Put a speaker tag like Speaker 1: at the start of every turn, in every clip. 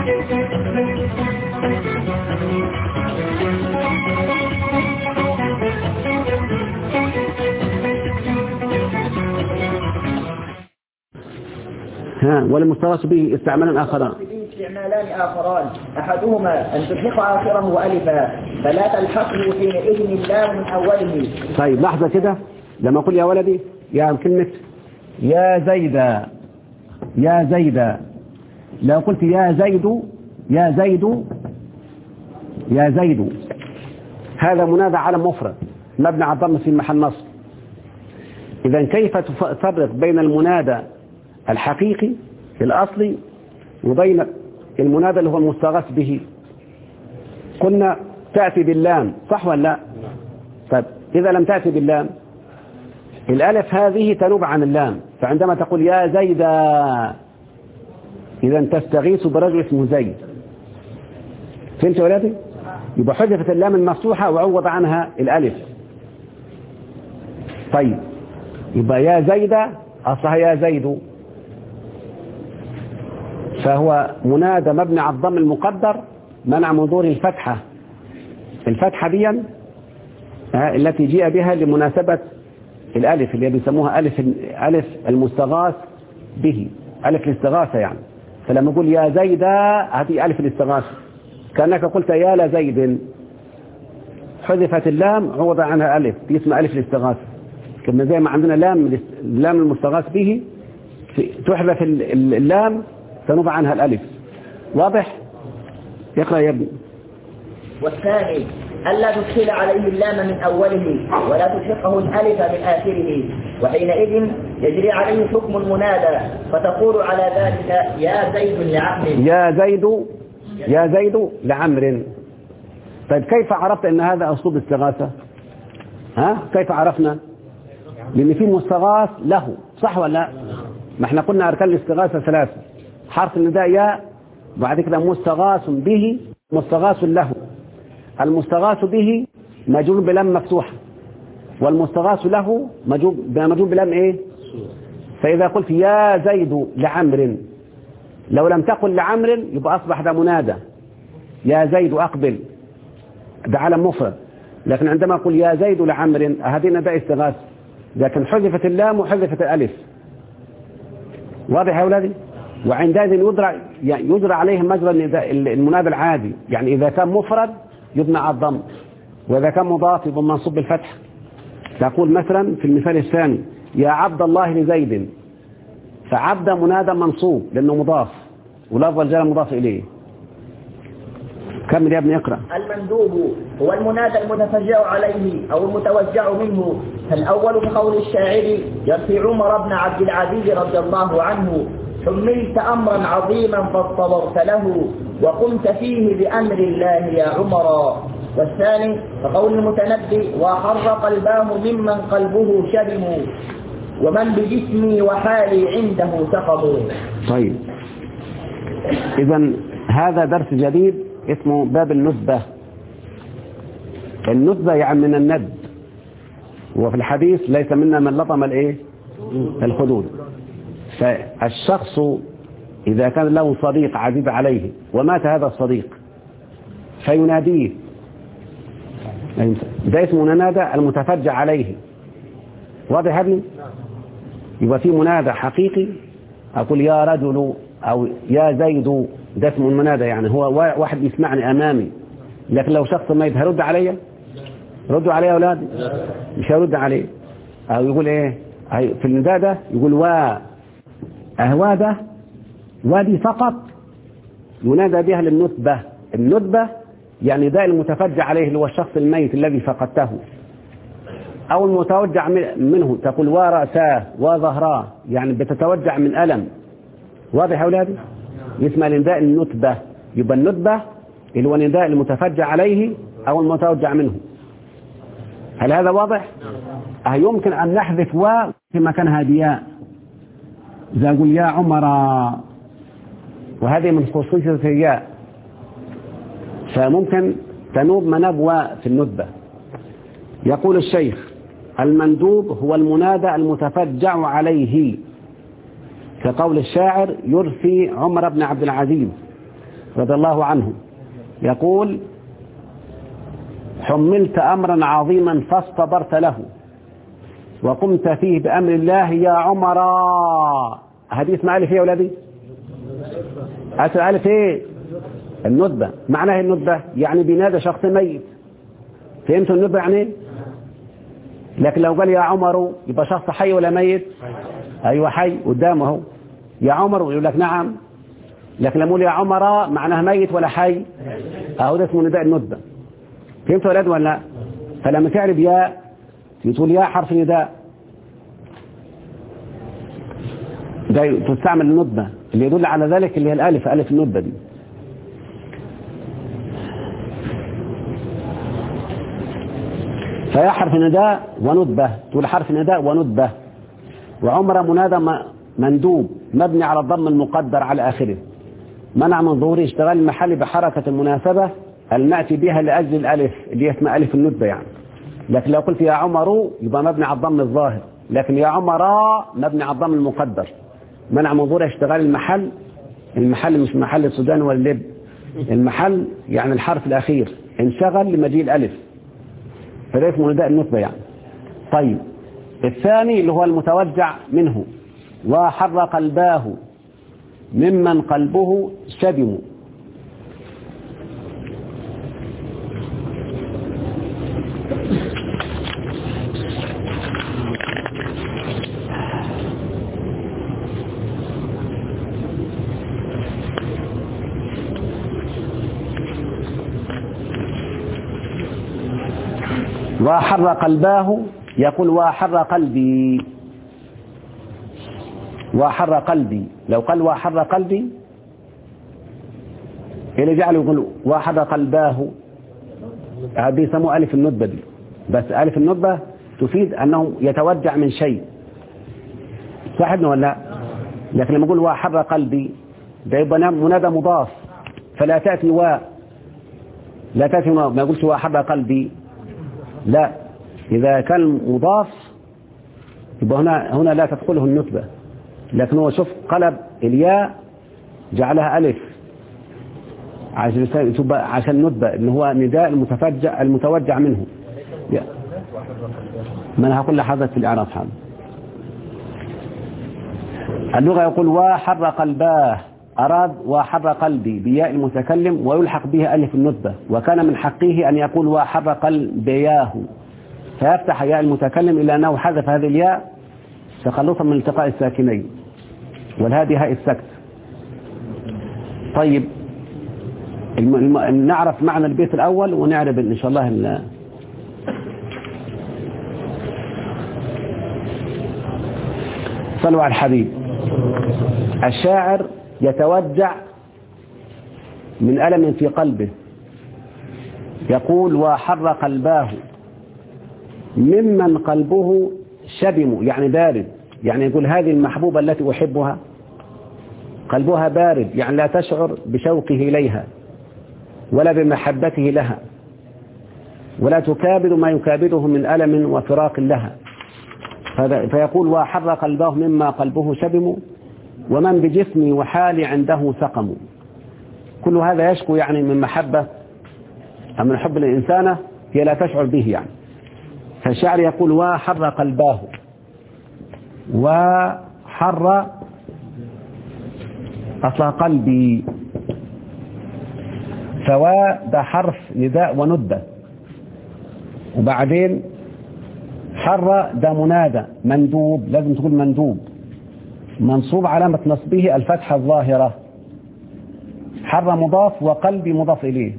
Speaker 1: ها والمستغاث به استعمالا آخران
Speaker 2: به استعمالان آخران أحدهما أن تلحق آخره وألفا فلا تلحقه حينئذ اللام من أوله
Speaker 1: طيب لحظة كده لما أقول يا ولدي يا كلمة يا زيدا يا زيدا لو قلت يا زيد يا زيد يا زيد هذا منادى علم مفرد مبني على الضم في محل نصب إذا كيف تفرق بين المنادى الحقيقي الأصلي وبين المنادى اللي هو المستغاث به قلنا تأتي باللام صح ولا لا طيب إذا لم تأتي باللام الألف هذه تنوب عن اللام فعندما تقول يا زيدا إذا تستغيث برجل اسمه زيد فهمت يا ولادي يبقى حذفت اللام المفتوحة وعوض عنها الألف طيب يبقى يا زيدا أصلها يا زيد فهو منادى مبني على الضم المقدر منع من ظهور الفتحة الفتحة دي التي جيء بها لمناسبة الألف اللي بيسموها ألف ألف المستغاث به ألف الاستغاثة يعني فلما يقول يا زيدا هذه ألف الاستغاثة كأنك قلت يا لزيد حذفت اللام عوض عنها ألف دي اسمها ألف الاستغاثة كما زي ما عندنا لام لام المستغاث به تحذف اللام تنوب عنها الألف واضح يقرأ يا ابني
Speaker 2: والثاني ألا تدخل عليه اللام من أوله ولا تلحقه الألف من آخره وحينئذ يجري عليه حكم المنادى فتقول على ذلك يا زيد لعمر
Speaker 1: يا زيد يا زيد لعمر طيب كيف عرفت ان هذا اسلوب استغاثه ها كيف عرفنا لان في مستغاث له صح ولا لا ما احنا قلنا اركان الاستغاثه ثلاثه حرف النداء يا وبعد كده مستغاث به مستغاث له المستغاث به مجرور بلام مفتوحه والمستغاث له مجرور مجرور بلام ايه فاذا قلت يا زيد لعمر لو لم تقل لعمر يبقى اصبح ده منادى يا زيد اقبل ده علم مفرد لكن عندما اقول يا زيد لعمر هذه نداء استغاثه لكن حذفت اللام وحذفت الالف واضح يا اولادي وعندئذ يدرى يجرى عليه مجرى المنادى العادي يعني اذا كان مفرد يبنى على الضم واذا كان مضاف يبقى منصوب بالفتح تقول مثلا في المثال الثاني يا عبد الله لزيد فعبد منادى منصوب لانه مضاف ولفظ الجلال مضاف اليه كمل يا ابني اقرا
Speaker 2: المندوب هو المنادى المتفجع عليه أو المتوجع منه فالأول بقول الشاعر يرفي عمر بن عبد العزيز رضي الله عنه حملت أمرا عظيما فاصطبرت له وقمت فيه بأمر الله يا عمر والثاني فقول المتنبي وحر قلباه ممن قلبه شبم ومن بجسمي وحالي عنده سقط
Speaker 1: طيب اذا هذا درس جديد اسمه باب النسبة النسبة يعني من الند وفي الحديث ليس منا من لطم الايه الخدود فالشخص إذا كان له صديق عزيز عليه ومات هذا الصديق فيناديه ده اسمه منادى المتفجع عليه واضح يا ابني يبقى في منادى حقيقي أقول يا رجل أو يا زيد ده اسمه المنادى يعني هو واحد يسمعني أمامي لكن لو شخص ميت هرد عليا ردوا عليا يا أولاد مش هرد عليه أو يقول إيه في النداء ده يقول وا أهوا ده وادي فقط ينادى بها للنتبة النتبة يعني ده المتفجع عليه اللي هو الشخص الميت الذي فقدته أو المتوجع منه تقول ورأساه وظهراه يعني بتتوجع من ألم واضح يا أولادي اسمها نداء النتبة يبقى النتبة اللي هو نداء المتفجع عليه أو المتوجع منه هل هذا واضح؟ أه يمكن أن نحذف و في مكانها دياء إذا أقول يا عمر وهذه من خصوصية الياء فممكن تنوب مناب و في الندبة يقول الشيخ المندوب هو المنادى المتفجع عليه كقول الشاعر يرثي عمر بن عبد العزيز رضي الله عنه يقول حملت أمرا عظيما فاصطبرت له وقمت فيه بأمر الله يا عمر هذه اسمها ألف ايه يا ولادي أسر ألف ايه الندبة معناها الندبة يعني بنادى شخص ميت فهمتوا الندبة يعني ايه لكن لو قال يا عمر يبقى شخص حي ولا ميت ايوه حي قدامه اهو يا عمر يقول لك نعم لكن لما يقول يا عمر معناها ميت ولا حي اهو ده اسمه نداء الندبة فهمت يا ولاد ولا لا فلما تعرف يا تقول يا حرف نداء ده تستعمل الندبة اللي يدل على ذلك اللي هي الالف الف الندبة دي فهي حرف نداء وندبة تقول حرف نداء وندبة وعمر منادى مندوب مبني على الضم المقدر على آخره منع من ظهور اشتغال المحل بحركة المناسبة المأتي بها لأجل الألف اللي هي اسمها ألف الندبة يعني لكن لو قلت يا عمر يبقى مبني على الضم الظاهر لكن يا عمر مبني على الضم المقدر منع من ظهور اشتغال المحل المحل مش محل السودان ولا اللب المحل يعني الحرف الأخير انشغل لمجيء الألف فده اسمه نداء النسبة يعني طيب الثاني اللي هو المتوجع منه وحر قلباه ممن قلبه شبم وحر قلباه يقول وحر قلبي وحر قلبي لو قال وحر قلبي اللي جعله يقول وحر قلباه هذه يسموه ألف الندبة دي بس ألف الندبة تفيد أنه يتوجع من شيء صاحبنا ولا لا لكن لما يقول وحر قلبي ده يبقى منادى مضاف فلا تأتي و لا تأتي ما يقولش وحر قلبي لا إذا كان مضاف يبقى هنا هنا لا تدخله النتبة لكن هو شوف قلب الياء جعلها ألف عشان تبقى عشان نتبة اللي هو نداء المتفجع المتوجع منه ما أنا هقول لحضرتك في الإعراب حال اللغة يقول وحر قلباه أراد وحر قلبي بياء المتكلم ويلحق به ألف النطبة وكان من حقه أن يقول وحر قلبياه فيفتح ياء المتكلم إلى أنه حذف هذه الياء تخلصا من التقاء الساكنين والهادي هاء السكت طيب الم... الم... نعرف معنى البيت الأول ونعرف إن شاء الله ال... صلوا على الحبيب الشاعر يتوجع من ألم في قلبه يقول وحر قلباه ممن قلبه شبم يعني بارد يعني يقول هذه المحبوبة التي أحبها قلبها بارد يعني لا تشعر بشوقه إليها ولا بمحبته لها ولا تكابد ما يكابده من ألم وفراق لها فيقول وحر قلبه مما قلبه شبم ومن بجسمي وحالي عنده سقم كل هذا يشكو يعني من محبة أو من حب الإنسان هي لا تشعر به يعني فالشعر يقول وحر قلباه وحر أصل قلبي فوا ده حرف نداء وندة وبعدين حر ده منادى مندوب لازم تقول مندوب منصوب علامة نصبه الفتحة الظاهرة حر مضاف وقلبي مضاف إليه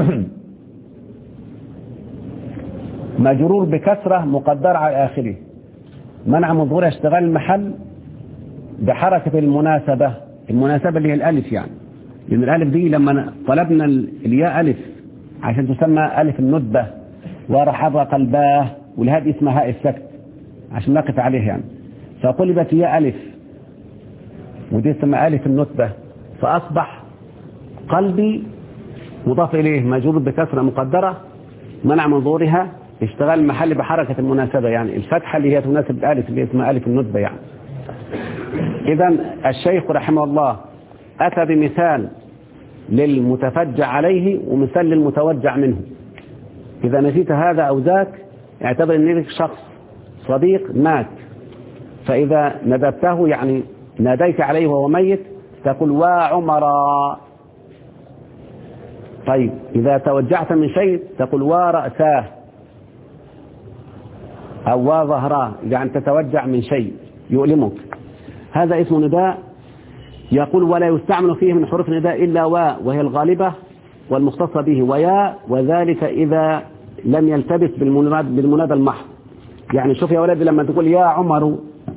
Speaker 1: مجرور بكسرة مقدرة على آخره منع من ظهور اشتغال المحل بحركة المناسبة المناسبة اللي هي الألف يعني لأن الألف دي لما طلبنا الياء ألف عشان تسمى ألف الندبة ورحب قلباه والهاء اسمها هاء السكت عشان نقف عليه يعني فقلبت ياء ألف ودي اسمها ألف النتبة فأصبح قلبي مضاف إليه مجرور بكسرة مقدرة منع من ظهورها اشتغال المحل بحركة المناسبة يعني الفتحة اللي هي تناسب الألف اللي اسمها ألف الندبة يعني إذا الشيخ رحمه الله أتى بمثال للمتفجع عليه ومثال للمتوجع منه إذا نسيت هذا أو ذاك اعتبر أن لك شخص صديق مات فإذا ندبته يعني ناديت عليه وهو ميت تقول وا عمرا طيب إذا توجعت من شيء تقول وا رأساه أو وا ظهراه يعني تتوجع من شيء يؤلمك هذا اسم نداء يقول ولا يستعمل فيه من حروف النداء إلا وا وهي الغالبة والمختصة به ويا وذلك إذا لم يلتبس بالمنادى, بالمنادى المحض يعني شوف يا ولدي لما تقول يا عمر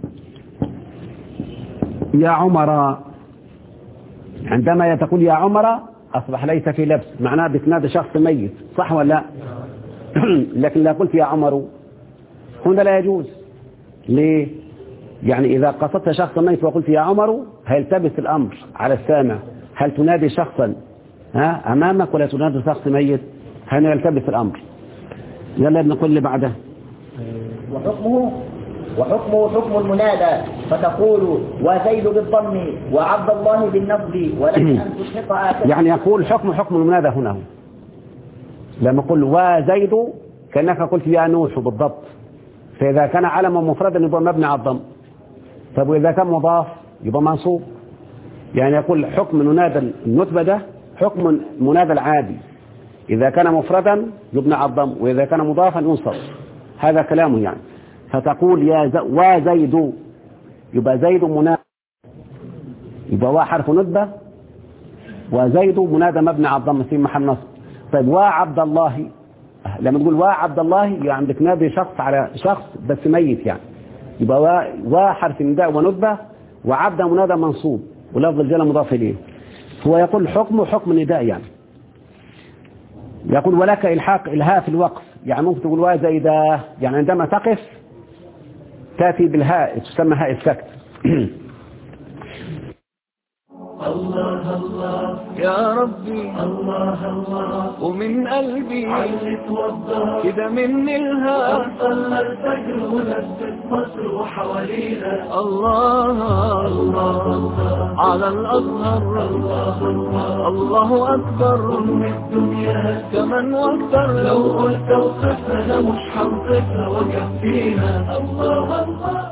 Speaker 1: يا عمر عندما تقول يا عمر أصبح ليس في لبس معناه بتنادي شخص ميت صح ولا لا لكن لا قلت يا عمر هنا لا يجوز ليه يعني إذا قصدت شخصا ميت وقلت يا عمر هيلتبس الأمر على السامع هل تنادي شخصا ها أمامك ولا تنادي شخص ميت هنا يلتبس الأمر يلا نقول اللي بعده
Speaker 2: وحكمه وحكمه حكم المنادى فتقول وزيد بالضم وعبد الله بالنصب ولك أن تشهق آخر
Speaker 1: يعني يقول حكم حكم المنادى هنا هو. لما قل وزيد كأنك قلت يا نوح بالضبط فإذا كان علما مفردا يبقى مبني على الضم طب وإذا كان مضاف يبقى منصوب يعني يقول حكم منادى النتبة ده حكم منادى العادي إذا كان مفردا يبنى على الضم وإذا كان مضافا ينصب هذا كلامه يعني فتقول يا ز... وزيد يبقى زيد منادى يبقى وا حرف ندبة وزيد منادى مبني على الضم في محل نصب طيب وعبد الله لما تقول وعبد الله يعني عندك نادي شخص على شخص بس ميت يعني يبقى وا, وا حرف نداء وندبة وعبد منادى منصوب ولفظ الجلة مضاف إليه هو يقول حكمه حكم نداء يعني يقول ولك إلحاق إلهاء في الوقف يعني ممكن تقول وزيدا يعني عندما تقف تأتي بالهاء تسمى هاء السكت
Speaker 3: الله الله يا ربي الله الله ومن قلبي عيت وضح كده مني الهام صلى الفجر ولفت مصر وحوالينا الله الله على الأزهر الله الله الله أكبر أم الدنيا كمان واكتر لو قلت اوصفها ده مش هوصفها وكفيها الله الله